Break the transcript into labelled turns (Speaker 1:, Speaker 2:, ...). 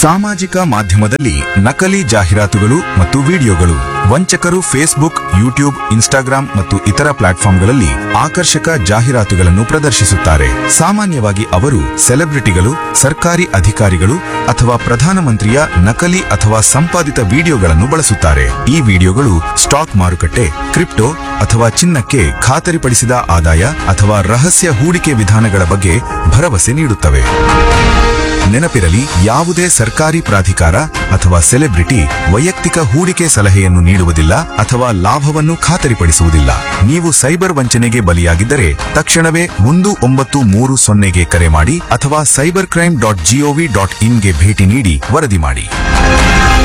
Speaker 1: ಸಾಮಾಜಿಕ ಮಾಧ್ಯಮದಲ್ಲಿ ನಕಲಿ ಜಾಹೀರಾತುಗಳು ಮತ್ತು ವಿಡಿಯೋಗಳು ವಂಚಕರು ಫೇಸ್ಬುಕ್ ಯೂಟ್ಯೂಬ್ ಇನ್ಸ್ಟಾಗ್ರಾಂ ಮತ್ತು ಇತರ ಪ್ಲಾಟ್ಫಾರ್ಮ್ಗಳಲ್ಲಿ ಆಕರ್ಷಕ ಜಾಹೀರಾತುಗಳನ್ನು ಪ್ರದರ್ಶಿಸುತ್ತಾರೆ ಸಾಮಾನ್ಯವಾಗಿ ಅವರು ಸೆಲೆಬ್ರಿಟಿಗಳು ಸರ್ಕಾರಿ ಅಧಿಕಾರಿಗಳು ಅಥವಾ ಪ್ರಧಾನಮಂತ್ರಿಯ ನಕಲಿ ಅಥವಾ ಸಂಪಾದಿತ ವಿಡಿಯೋಗಳನ್ನು ಬಳಸುತ್ತಾರೆ ಈ ವಿಡಿಯೋಗಳು ಸ್ಟಾಕ್ ಮಾರುಕಟ್ಟೆ ಕ್ರಿಪ್ಟೋ ಅಥವಾ ಚಿನ್ನಕ್ಕೆ ಖಾತರಿಪಡಿಸಿದ ಆದಾಯ ಅಥವಾ ರಹಸ್ಯ ಹೂಡಿಕೆ ವಿಧಾನಗಳ ಬಗ್ಗೆ ಭರವಸೆ ನೀಡುತ್ತವೆ ನೆನಪಿರಲಿ ಯಾವುದೇ ಸರ್ಕಾರಿ ಪ್ರಾಧಿಕಾರ ಅಥವಾ ಸೆಲೆಬ್ರಿಟಿ ವೈಯಕ್ತಿಕ ಹೂಡಿಕೆ ಸಲಹೆಯನ್ನು ನೀಡುವುದಿಲ್ಲ ಅಥವಾ ಲಾಭವನ್ನು ಖಾತರಿಪಡಿಸುವುದಿಲ್ಲ ನೀವು ಸೈಬರ್ ವಂಚನೆಗೆ ಬಲಿಯಾಗಿದ್ದರೆ ತಕ್ಷಣವೇ ಒಂದು ಒಂಬತ್ತು ಮೂರು ಸೊನ್ನೆಗೆ ಕರೆ ಮಾಡಿ ಅಥವಾ cyber crime dot gov dot ಇನ್ಗೆ ಭೇಟಿ ನೀಡಿ ವರದಿ ಮಾಡಿ